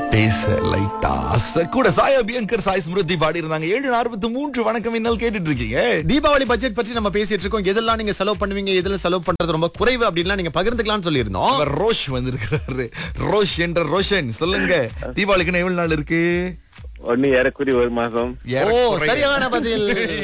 பேச லைட்டா கூட சாயா பியங்கர் சாய் ஸ்மிருதி பாடி இருந்தாங்க ஏழு நாற்பத்தி மூன்று வணக்கம் இன்னல் கேட்டுட்டு இருக்கீங்க தீபாவளி பட்ஜெட் பற்றி நம்ம பேசிட்டு இருக்கோம் எதெல்லாம் நீங்க செலவு பண்ணுவீங்க எதுல செலவு பண்றது ரொம்ப குறைவு அப்படின்லாம் நீங்க பகிர்ந்துக்கலாம்னு சொல்லியிருந்தோம் அவர் ரோஷ் வந்திருக்கிறாரு ரோஷ் என்ற ரோஷன் சொல்லுங்க தீபாவளிக்கு எவ்வளவு நாள் இருக்கு ஒண்ணு ஏறக்குறைய ஒரு மாசம் ஓ ஏறக்குறைய. சரியான பதில்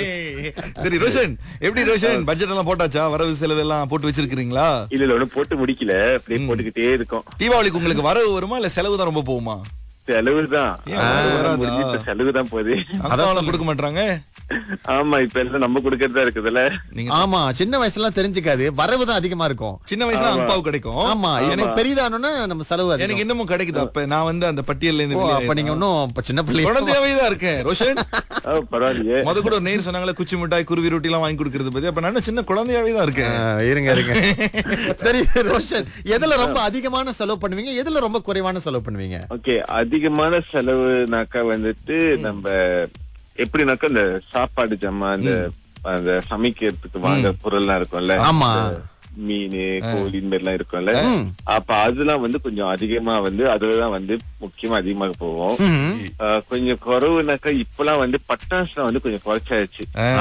சரி ரோஷன் எப்படி ரோஷன் பட்ஜெட் எல்லாம் போட்டாச்சா வரவு செலவு எல்லாம் போட்டு வச்சிருக்கீங்களா இல்ல இல்ல ஒண்ணும் போட்டு முடிக்கல அப்படியே போட்டுக்கிட்டே இருக்கோம் தீபாவளிக்கு உங்களுக்கு வரவு வருமா இல்ல செலவு தான் ரொம்ப போகுமா செலவுதான் ஏன் வரவு வராதா? முடிஞ்சு இப்ப செலவுதான் போகுது அதான் கொடுக்க மாட்டாங்க ஆமா இப்ப எல்லாம் நம்ம கொடுக்கறதா இருக்குதுல்ல நீங்க ஆமா சின்ன வயசுல எல்லாம் தெரிஞ்சுக்காது வரவு தான் அதிகமா இருக்கும் சின்ன வயசுல அப்பாவு கிடைக்கும் ஆமா எனக்கு பெரிதானோன்னு நம்ம செலவு அதிகம். எனக்கு இன்னமும் கிடைக்குது அப்ப நான் வந்து அந்த பட்டியல்ல இருந்து ஓ வெளியே அப்ப நீங்க இன்னும் அப்ப சின்ன பிள்ளை குழந்தையாவே தான் இருக்கேன் ரோஷன் ஆ, பரவாயில்லையே முத கூட ஒரு நேர் சொன்னாங்களே குச்சி மிட்டாய் குருவி ரொட்டி எல்லாம் வாங்கி கொடுக்கறது பத்தி அப்ப நான் சின்ன குழந்தையாவே தான் இருக்கேன் இருங்க இருங்க சரி ரோஷன் எதுல ரொம்ப அதிகமான செலவு பண்ணுவீங்க எதுல ரொம்ப குறைவான செலவு பண்ணுவீங்க ஓகே அதிகமான செலவுனாக்கா வந்துட்டு நம்ம எப்படினாக்கா இந்த சாப்பாடு ஜம்மா அந்த அந்த சமைக்கிறதுக்கு வாங்க பொருள்லாம் இருக்கும்ல ஆமா. மீன் கோழி இந்த மாதிரி எல்லாம் இருக்கும்ல அப்ப அதெல்லாம் வந்து கொஞ்சம் அதிகமா வந்து அதுலதான் வந்து முக்கியமா அதிகமாக போவோம் ம்ஹும். ஆஹ் கொஞ்சம் குறவுனாக்கா இப்பெல்லாம் வந்து பட்டாசுலாம் வந்து கொஞ்சம் குறைச்சாச்சு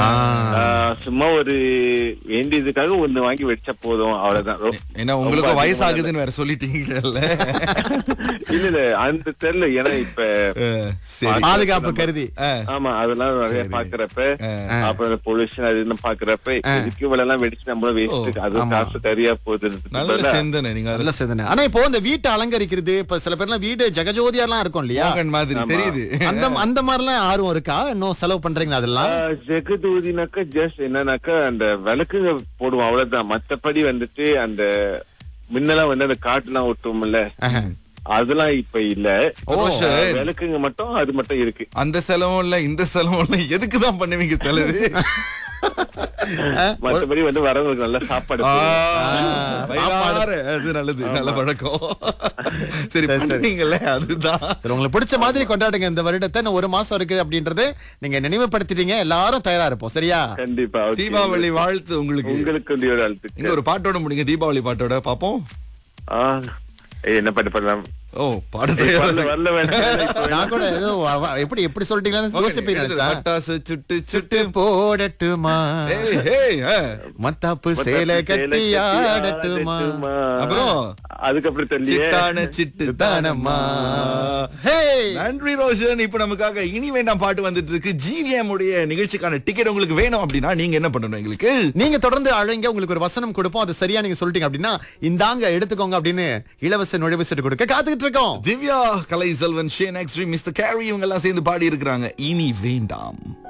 ஆஹ் சும்மா ஒரு வேண்டியதுக்காக ஒண்ணு வாங்கி வச்சா போதும் அவ்வளவுதான் ரொ- ஏன்னா உங்களுக்கு ரொம்ப வயசாகுதுன்னு வேற சொல்லிட்டீங்கல்ல இல்ல இல்ல அந்த தெரியல ஏன்னா இப்ப அஹ், சரி பாதுகாப்பு கருதி ஆமா அதெல்லாம் நிறைய பாக்குறப்ப அப்புறம் இந்த பொல்யூஷன் அது இதெல்லாம் பாக்குறப்ப இதுக்கு இவ்வளவு எல்லாம் வெடிச்சு நம்மளும் வேஸ்ட் அது காசு சரியா போகுதுன்னு நல்ல சிந்தனை நீங்க நல்ல சிந்தனை ஆனா இப்போ இந்த வீட்டை அலங்கரிக்கிறது இப்ப சில பேர்லாம் வீடு ஜெகஜோதியா எல்லாம் இருக்கும் இல்லையா மோகன் மாதிரி தெரியுது அந்த அந்த மாதிரிலாம் ஆர்வம் இருக்கா இன்னும் செலவு பண்றீங்களா அதெல்லாம் ஜெகதூதினாக்கா ஜஸ்ட் என்னன்னாக்கா அந்த விளக்கு போடுவோம் அவ்வளவுதான் மத்தபடி வந்துட்டு அந்த முன்னெல்லாம் வந்து அந்த காட்டுலாம் ஒட்டுவோம்ல அதெல்லாம் இப்ப இல்ல ரோஷன். ஆஹ் விளக்குங்க மட்டும் அது மட்டும் இருக்கு அந்த செலவும் இல்ல இந்த செலவும் இல்ல எதுக்கு தான் பண்ணுவீங்க செலவு மத்தபடி வந்து வரவங்களுக்கு நல்ல சாப்பாடு ஆ, போடுவோம். வயிறார, அது நல்லது நல்ல பழக்கம் சரி பண்ணுவீங்கல்ல அதுதான் சரி உங்களுக்கு பிடிச்ச மாதிரி கொண்டாடுங்க இந்த வருடத்தை இன்னும் ஒரு மாசம் இருக்கு அப்படின்றது நீங்க நினைவுபடுத்திட்டீங்க எல்லாரும் தயாரா இருப்போம் சரியா கண்டிப்பா okay. தீபாவளி வாழ்த்து உங்களுக்கு உங்களுக்கு வந்து ஒரு அழுத்துக்கு இங்க ஒரு பாட்டோட முடிங்க தீபாவளி பாட்டோட பாப்போம் ஆ, ஏய், என்ன பாட்டு பாடலாம் ஓ பாட ஏய், தயாரா வரல வரல வேண்டாம் நான் கூட ஏதோ வ- வ- எப்படி எப்படி சொல்லிட்டீங்களான்னு யோசிப்பீங்க நினைச்சேன். பட்டாசு சுட்டு சுட்டு சுட்டு போடட்டுமா ஏய், ஏய், ஆ. மத்தாப்பு சேலை கட்டி ஆடட்டுமா அப்புறம் அதுக்கப்புறம் தெரியலையே சிட்டான சிட்டு தானம்மா ஹே நன்றி ரோஷன் இப்ப நமக்காக இனி வேண்டாம் பாட்டு வந்துட்டு இருக்கு ஜிவிஎம் உடைய நிகழ்ச்சிக்கான டிக்கெட் உங்களுக்கு வேணும் அப்படின்னா நீங்க என்ன பண்ணணும் எங்களுக்கு நீங்க தொடர்ந்து அழைங்க உங்களுக்கு ஒரு வசனம் கொடுப்போம் அது சரியா நீங்க சொல்லிட்டீங்க அப்படின்னா இந்தாங்க எடுத்துக்கோங்க அப்படின்னு இலவச நுழைவு சீட்டு கொடுக்க காத்துக்கிட்டு இருக்கோம் Divya Kalai Selvan Shane Extreme mister Gary இவங்க எல்லாம் சேர்ந்து பாடி இருக்கிறாங்க இனி வேண்டாம்